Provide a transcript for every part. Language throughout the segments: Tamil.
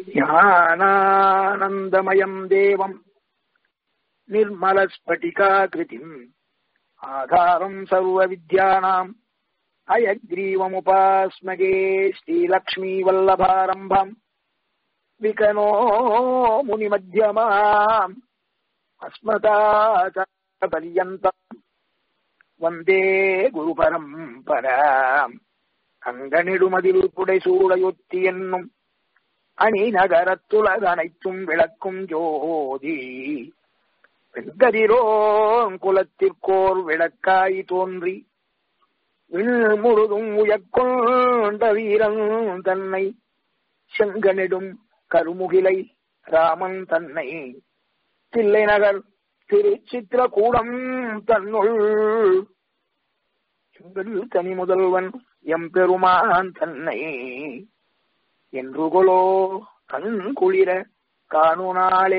ஞானானந்தமயம் தேவம் निर्मलस्फटिकाकृतिम् आधारम् सर्वविद्यानाम् अयग्रीवमुपास्मगे श्रीलक्ष्मीवल्लभारम्भम् विकनो मुनिमध्यमाम् अस्मदाचार्यपर्यन्तम् वन्दे குருபரம்பராம் அங்கனிடுமதில் புடைசூடையொத்தி என்னும் அணி நகரத்துலகனைத்தும் விளக்கும் ஜோதி வெண்கதிரோன் குலத்திற்கோர் விளக்காய் தோன்றி வில் முழுதும் உயக்கொண்ட வீரன் தன்னை செங்கனிடும் கருமுகிலை ராமன் தன்னை தில்லை நகர் திருச்சித்திரகூடம் தன்னுள் செங்கல் தனி முதல்வன் எம்பெருமான் தன்னை என்று கொலோ கண் குளிர காணுனாளே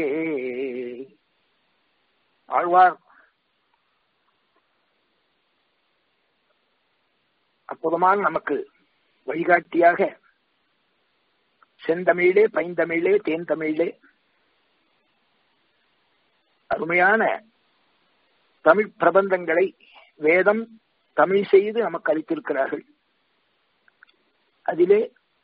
ஆழ்வார் அற்புதமான நமக்கு வழிகாட்டியாக செந்தமிழே பைந்தமிழே தேன் தமிழே அருமையான தமிழ் பிரபந்தங்களை வேதம் தமிழ் செய்து நமக்கு அளித்திருக்கிறார்கள் அதிலே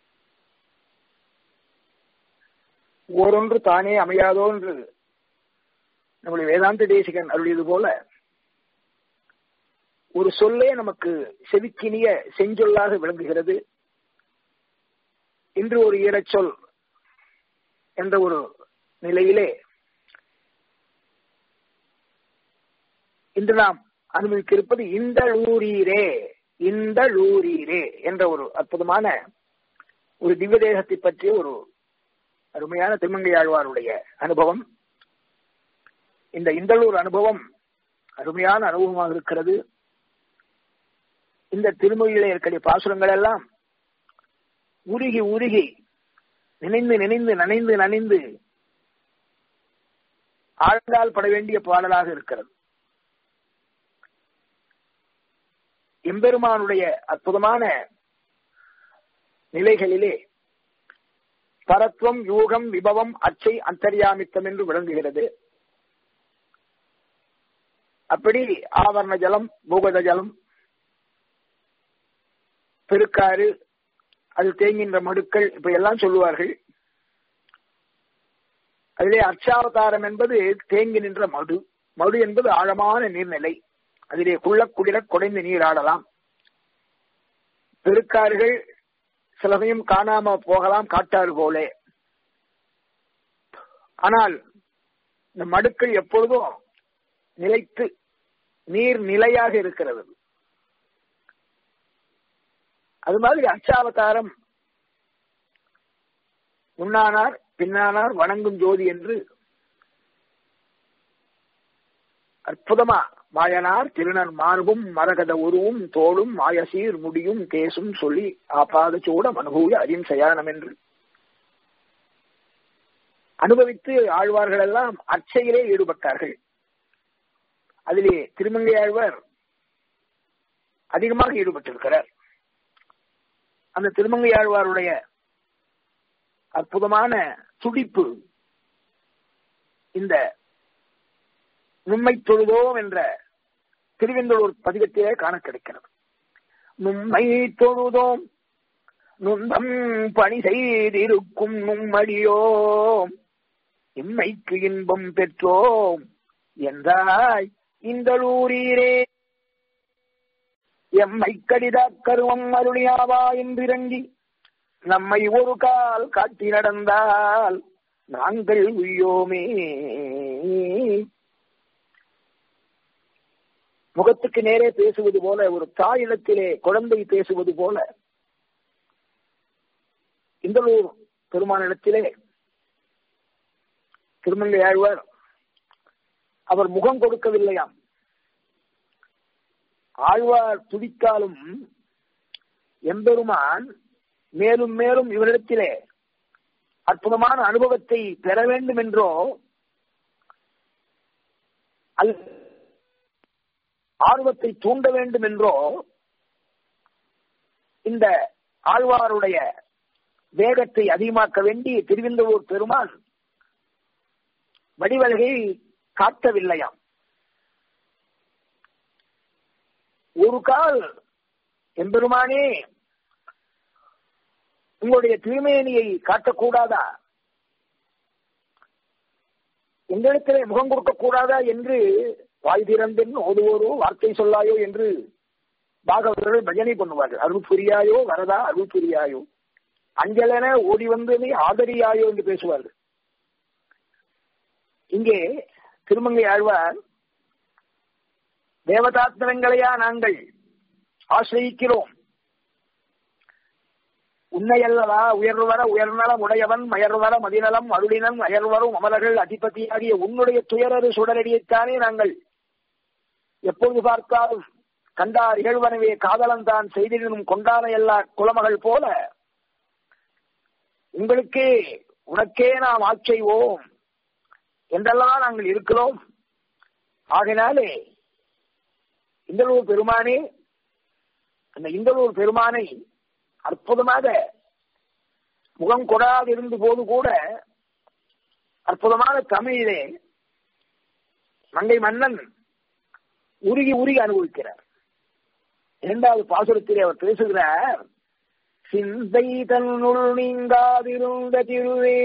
ஓரொன்று தானே அமையாதோ என்று நம்முடைய வேதாந்த தேசிகன் அருளியது போல ஒரு சொல்லே நமக்கு செவிக்கினிய செஞ்சொல்லாக விளங்குகிறது இன்று ஒரு ஈரச்சொல் என்ற ஒரு நிலையிலே இன்று நாம் அனுபவிக்க இருப்பது இந்த ஊரீரே இந்த ஊரீரே என்ற ஒரு அற்புதமான ஒரு திவ்ய தேசத்தை பற்றிய ஒரு அருமையான திருமங்கையாழ்வாருடைய அனுபவம் இந்த இந்தளூர் அனுபவம் அருமையான அனுபவமாக இருக்கிறது இந்த திருமொழியில இருக்கிற பாசுரங்கள் எல்லாம் உருகி உருகி நினைந்து நினைந்து நனைந்து நனைந்து ஆழ்ந்தால் பட வேண்டிய பாடலாக இருக்கிறது எம்பெருமானுடைய அற்புதமான நிலைகளிலே பரத்வம் யூகம் விபவம் அச்சை அந்தர்யாமித்தம் என்று விளங்குகிறது அப்படி ஆவரண ஜலம் பூகத ஜலம் பெருக்காறு அது தேங்கின்ற மடுக்கள் இப்ப எல்லாம் சொல்லுவார்கள் அதிலே அர்ச்சாவதாரம் என்பது தேங்கி நின்ற மடு மடு என்பது ஆழமான நீர்நிலை அதிலே குள்ள குளிர குடைந்து நீராடலாம் பெருக்காறுகள் சில சமயம் காணாம போகலாம் காட்டாறு போலே ஆனால் இந்த மடுக்கள் எப்பொழுதும் நிலைத்து நீர் நிலையாக இருக்கிறது அது மாதிரி அச்சாவதாரம் முன்னானார் பின்னானார் வணங்கும் ஜோதி என்று அற்புதமா மாயனார் திருநர் மார்பும் மரகத உருவும் தோளும் மாயசீர் முடியும் கேசும் சொல்லி ஆபாத சூடம் அனுபூய அறியும் சயானம் என்று அனுபவித்து ஆழ்வார்கள் எல்லாம் அர்ச்சையிலே ஈடுபட்டார்கள் அதிலே திருமங்கை ஆழ்வார் அதிகமாக ஈடுபட்டிருக்கிறார் அந்த திருமங்கை ஆழ்வாருடைய அற்புதமான துடிப்பு இந்த நும்மை தொழுதோம் என்ற திருவெந்தலூர் பதிகத்திலே காண கிடைக்கிறது நும்மை தொழுதோம் நுந்தம் பணி செய்திருக்கும் நும்மடியோம் இம்மைக்கு இன்பம் பெற்றோம் என்றாய் இந்தளூரீரே எம்மை கடித கருவம் அருளியாவா என்றிறங்கி நம்மை ஒரு கால் காட்டி நடந்தால் நாங்கள் உய்யோமே முகத்துக்கு நேரே பேசுவது போல ஒரு தாயிடத்திலே குழந்தை பேசுவது போல இந்தளூர் பெருமானிடத்திலே திருமங்கை ஆழ்வார் அவர் முகம் கொடுக்கவில்லையாம் ஆழ்வார் துடித்தாலும் எம்பெருமான் மேலும் மேலும் இவரிடத்திலே அற்புதமான அனுபவத்தை பெற வேண்டும் என்றோ அது ஆர்வத்தை தூண்ட வேண்டும் என்றோ இந்த ஆழ்வாருடைய வேகத்தை அதிகமாக்க வேண்டி திருவிந்தவூர் பெருமான் வடிவல்கை காட்டவில்லையாம் ஒரு கால் எம்பெருமானே உங்களுடைய திருமேனியை காட்டக்கூடாதா எங்களிடத்திலே முகம் கொடுக்க கூடாதா என்று வாய் திறந்தென் ஓதுவோரோ வார்த்தை சொல்லாயோ என்று பாகவதர்கள் பஜனை பண்ணுவார்கள் அருள் புரியாயோ வரதா அருள் புரியாயோ அஞ்சலென ஓடி வந்து நீ ஆதரியாயோ என்று பேசுவார்கள் இங்கே திருமங்கை ஆழ்வார் தேவதாத்திரங்களையா நாங்கள் ஆசிரியிக்கிறோம் உன்னையல்லவா உயர்வர உயர்நலம் உடையவன் மயர்வர மதிநலம் அருளினன் அயர்வரும் அமலர்கள் அதிபதியாகிய உன்னுடைய துயரறு சுடரடியைத்தானே நாங்கள் எப்பொழுது பார்த்தாலும் கண்டார் இகழ்வனவே காதலன் தான் செய்திடும் கொண்டான எல்லா குலமகள் போல உங்களுக்கே உனக்கே நாம் ஆட்செய்வோம் என்றெல்லாம் நாங்கள் இருக்கிறோம் ஆகினாலே இந்தளூர் பெருமானே அந்த இந்தளூர் பெருமானை அற்புதமாக முகம் கொடாதிருந்த போது கூட அற்புதமான தமிழிலே மங்கை மன்னன் உருகி உருகி அனுபவிக்கிறார் இரண்டாவது பாசுரத்திலே அவர் பேசுகிறார் சிந்தை தன்னுள் நீங்காதிருந்த திருவே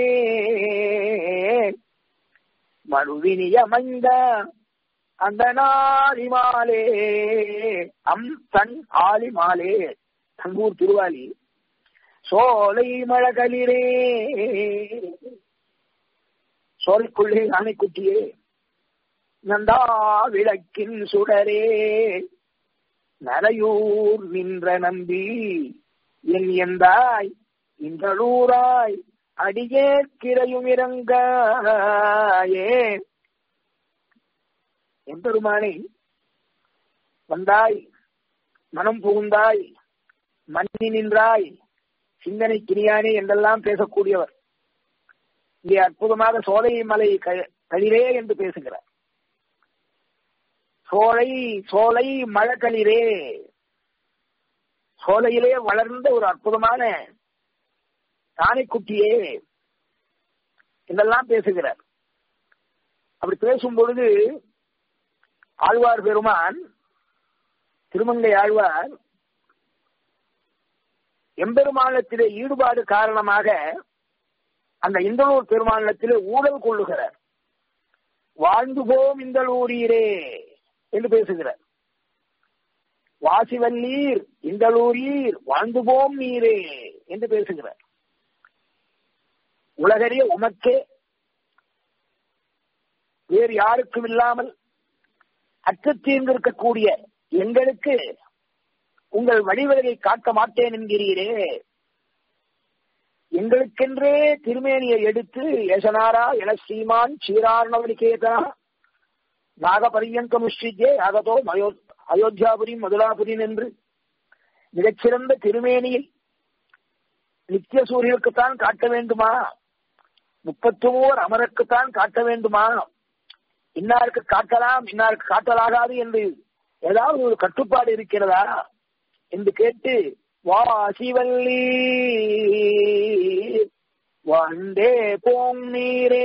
மறுவினியமைந்த அந்த நாளிமாலே அம் தன் ஆலிமாலே தங்கூர் திருவாலி சோலை மழகளிரே சோலைக்குள்ளே ஆணைக்குட்டியே நந்தா விளக்கின் சுடரே நரையூர் நின்ற நம்பி என் எந்தாய் இன்றலூராய் அடியே கிரையும் இறங்காயே எம்பெருமானை வந்தாய் மனம் புகுந்தாய் மன்னி நின்றாய் சிந்தனை கிரியானே என்றெல்லாம் பேசக்கூடியவர் இங்கே அற்புதமாக சோலை மலை களிரே என்று பேசுகிறார் சோலை சோலை மழக்களிரே சோலையிலே வளர்ந்த ஒரு அற்புதமான தானைக்குட்டியே என்றெல்லாம் பேசுகிறார் அப்படி பேசும் பொழுது ஆழ்வார் பெருமான் திருமங்கை ஆழ்வார் எம்பெருமானத்திலே ஈடுபாடு காரணமாக அந்த இந்தளூர் பெருமானத்திலே ஊழல் கொள்ளுகிறார் வாழ்ந்து போம் இந்தளூரீரே என்று பேசுகிறார் வாசிவல்லீர் இந்தளூரீர் வாழ்ந்து போம் நீரே என்று பேசுகிறார் உலகறிய உமக்கே வேறு யாருக்கும் இல்லாமல் அற்று தீர்ந்திருக்கக்கூடிய எங்களுக்கு உங்கள் வழிவகையை காட்ட மாட்டேன் என்கிறீரே எங்களுக்கென்றே திருமேனியை எடுத்து யசனாரா என ஸ்ரீமான் சீரார்ணவனிகேதா நாகபரியங்கமுஷ்டிஜே அகதோ மயோ அயோத்தியாபுரி மதுராபுரின் என்று மிகச்சிறந்த திருமேனியை நித்திய சூரியனுக்குத்தான் காட்ட வேண்டுமா முப்பத்தோர் அமருக்குத்தான் காட்ட வேண்டுமா இன்னாருக்கு காட்டலாம் இன்னாருக்கு காட்டலாகாது என்று ஏதாவது ஒரு கட்டுப்பாடு இருக்கிறதா என்று கேட்டு வாசிவல்லி வந்தே போம் நீரே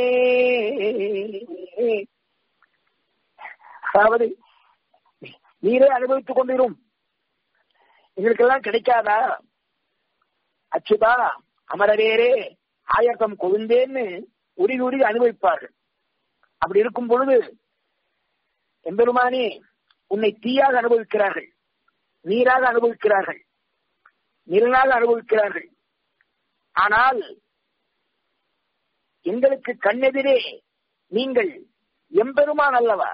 அதாவது நீரே அனுபவித்துக் கொண்டிரும் எங்களுக்கெல்லாம் கிடைக்காதா அச்சுதா அமரரேரே ஆயத்தம் கொழுந்தேன்னு உருகி உருகி அனுபவிப்பார்கள் அப்படி இருக்கும் பொழுது எம்பெருமானே உன்னை தீயாக அனுபவிக்கிறார்கள் நீராக அனுபவிக்கிறார்கள் நிலனாக அனுபவிக்கிறார்கள் ஆனால் எங்களுக்கு கண்ணெதிரே நீங்கள் எம்பெருமான் அல்லவா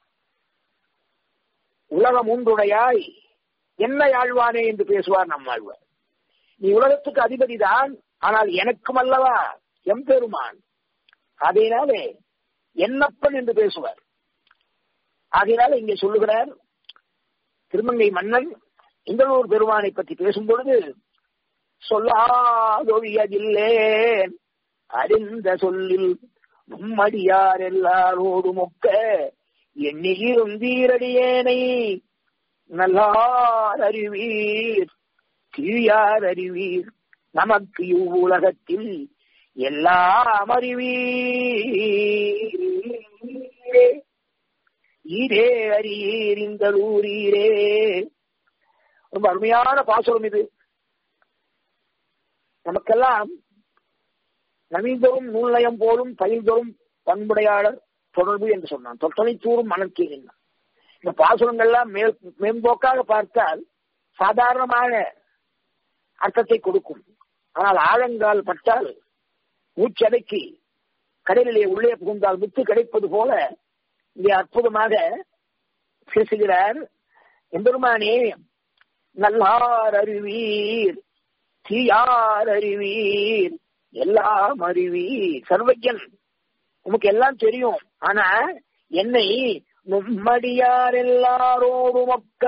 உலகம் உண்டுடையாய் என்ன ஆழ்வானே என்று பேசுவார் நம் ஆழ்வார் நீ உலகத்துக்கு அதிபதிதான் ஆனால் எனக்கும் அல்லவா எம்பெருமான் அதனாலே என்னப்பன் என்று பேசுவார் ஆகையினால இங்கே சொல்லுகிறார் திருமங்கை மன்னன் இந்தளூர் பெருமானை பற்றி பேசும் பொழுது சொல்லாதொழியதில்லேன் அறிந்த சொல்லில் நம்மடியார் எல்லாரோடு மொக்க எண்ணியிரும் தீரடியேனை நல்லார் அறிவீர் தீயார் அறிவீர் நமக்கு இவ்வுலகத்தில் எல்லாம் அறிவீரே ஈரே அறியீர் இந்த ஊரீரே ரொம்ப அருமையான பாசுரம் இது நமக்கெல்லாம் நவீந்தோறும் நூல்நயம் போலும் பயில்தோறும் பண்புடையாளர் தொடர்பு என்று சொன்னான் தொட்டனை தூரும் மணற்கே இந்த பாசுரங்கள்லாம் மேல் மேம்போக்காக பார்த்தால் சாதாரணமான அர்த்தத்தை கொடுக்கும் ஆனால் ஆழங்கால் பட்டால் மூச்சடைக்கி கடலிலே உள்ளே புகுந்தால் முத்து கிடைப்பது போல இங்கே அற்புதமாக பேசுகிறார் எம்பெருமானே நல்லார் அறிவீர் தீயார் அறிவீர் எல்லாம் அறிவீர் சர்வஜன் உமக்கு எல்லாம் தெரியும் ஆனா என்னை நும்மடியார் எல்லாரோடும் ஒக்க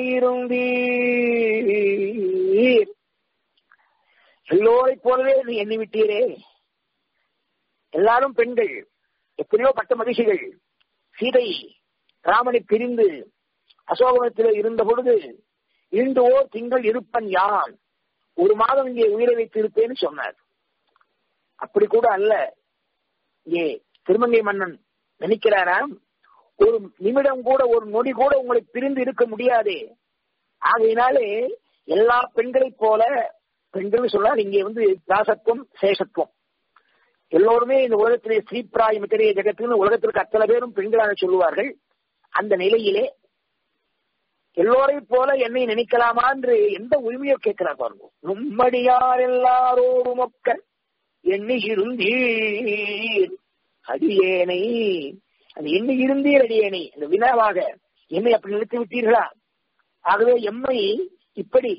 எண்ணீருந்தீர் எல்லோரை போலவே நீ எண்ணி விட்டீரே எல்லாரும் பெண்கள் எத்தனையோ பட்ட மகிழ்ச்சிகள் சீதை ராமனை பிரிந்து அசோகமத்திலே இருந்த பொழுது இன்று ஓர் திங்கள் இருப்பன் யான் ஒரு மாதம் இங்கே உயிரை வைத்திருப்பேன்னு சொன்னார் அப்படி கூட அல்ல இங்கே திருமங்கை மன்னன் நினைக்கிறாராம் ஒரு நிமிடம் கூட ஒரு நொடி கூட உங்களை பிரிந்து இருக்க முடியாதே ஆகையினாலே எல்லா பெண்களைப் போல பெண்கள் சொன்னால் இங்கே வந்து தாசத்துவம் சேஷத்துவம் எல்லோருமே இந்த உலகத்திலே ஸ்ரீபிராய் மித்திரைய ஜெகத்துன்னு உலகத்திற்கு அத்தனை பேரும் பெண்களாக சொல்லுவார்கள் அந்த நிலையிலே எல்லோரைப் போல என்னை நினைக்கலாமா என்று எந்த உரிமையோ கேட்கிறார் பாருங்க நும்மடியார் எல்லாரோடும் ஒக்க எண்ணி இருந்தீர் அடியேனை அது எண்ணி இருந்தீர் அடியேனை அந்த வினாவாக என்னை அப்படி நிறுத்தி விட்டீர்களா ஆகவே எம்மை இப்படி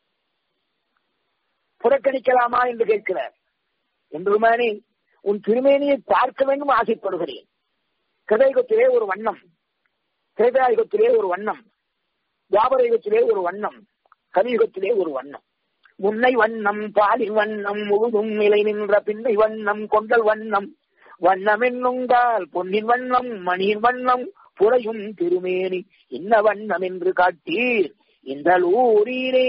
புறக்கணிக்கலாமா என்று கேட்கிறார் என்றுமானே உன் திருமேனியை பார்க்க வேண்டும் ஆசைப்படுகிறேன் கிருதயுகத்திலே ஒரு வண்ணம் திரேதாயுகத்திலே ஒரு வண்ணம் துவாபரயுகத்திலே ஒரு வண்ணம் கலியுகத்திலே ஒரு வண்ணம் முன்னை வண்ணம் பாலின் வண்ணம் முழுதும் நிலை நின்ற பின்னை வண்ணம் கொண்டல் வண்ணம் வண்ணம் என்னுங்கால் பொன்னின் வண்ணம் மணியின் வண்ணம் புறையும் திருமேனி என்ன வண்ணம் என்று காட்டீர் இந்த ஊரீரே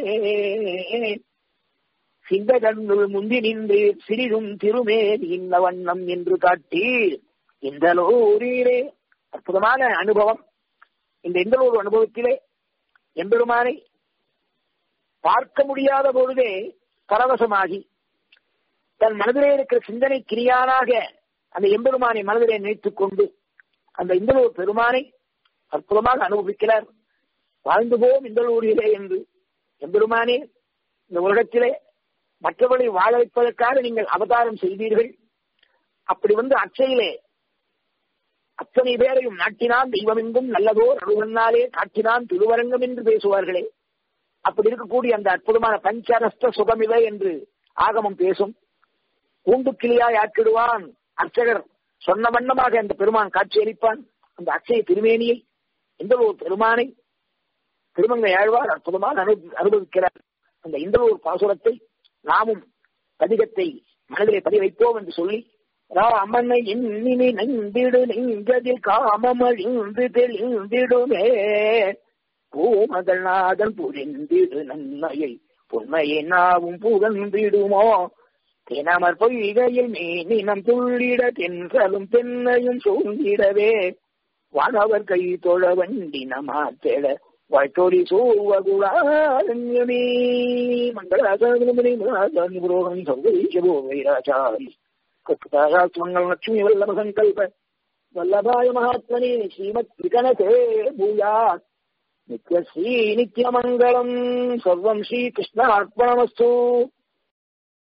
சிங்கதன்னுள் முந்தி நின்று சிறிதும் திருமேனி இன்ன வண்ணம் என்று காட்டீர் இந்த ஊரீரே அற்புதமான அனுபவம் இந்த எந்த ஒரு அனுபவத்திலே எம்பெருமானை பார்க்க முடியாத பொழுதே பரவசமாகி தன் மனதிலே இருக்கிற சிந்தனை கிரியானாக அந்த எம்பெருமானை மனதிலே நினைத்துக் கொண்டு அந்த இந்தலூர் பெருமானை அற்புதமாக அனுபவிக்கிறார் வாழ்ந்து போம் இந்தலூரிலே என்று எம்பெருமானே இந்த உலகத்திலே மற்றவர்களை வாழ வைப்பதற்காக நீங்கள் அவதாரம் செய்தீர்கள் அப்படி வந்து அச்சையிலே அத்தனை பேரையும் நாட்டினான் தெய்வமெங்கும் நல்லதோர் அருகன்னாலே காட்டினான் திருவரங்கம் என்று பேசுவார்களே அப்படி இருக்கக்கூடிய அந்த அற்புதமான பஞ்சரஸ்த சுகமிவை என்று ஆகமம் பேசும் கூண்டு கிளியாய் ஆக்கிடுவான் அர்ச்சகர் சொன்ன வண்ணமாக அந்த பெருமான் காட்சியளிப்பான் அந்த அச்சய திருமேனியை எந்த ஒரு பெருமானை திருமங்கை ஆழ்வார் அற்புதமாக அனு அனுபவிக்கிறார் அந்த இந்த ஒரு பாசுரத்தை நாமும் பதிகத்தை மனதிலே பதிய வைப்போம் என்று சொல்லி ராமனை எண்ணினி நந்திடு நெஞ்சதில் காமமழிந்து தெளிந்திடுமே பூமகள் நாதன் புரிந்திடு நன்மையை பொன்மையை நாவும் புகழ்ந்திடுமோ தினமர் பொய்கையில் மீனினம் துள்ளிட தென்றலும் தென்னையும் சூழ்ந்திடவே வானவர் கை தொழ வண்டின மாத்தெழ வாழ்த்தொடி சூவகுலாரண்யமே மங்களாசாமி புரோகம் சௌகரிஷபோ வைராச்சாரி கற்புதாராத்மங்கள் லட்சுமி வல்லப சங்கல்ப வல்லபாய மகாத்மனே ஸ்ரீமத் விகனதே பூயாத் நித்யஸ்ரீ நித்யமங்கலம் சர்வம் ஸ்ரீகிருஷ்ண அர்ப்பணமஸ்து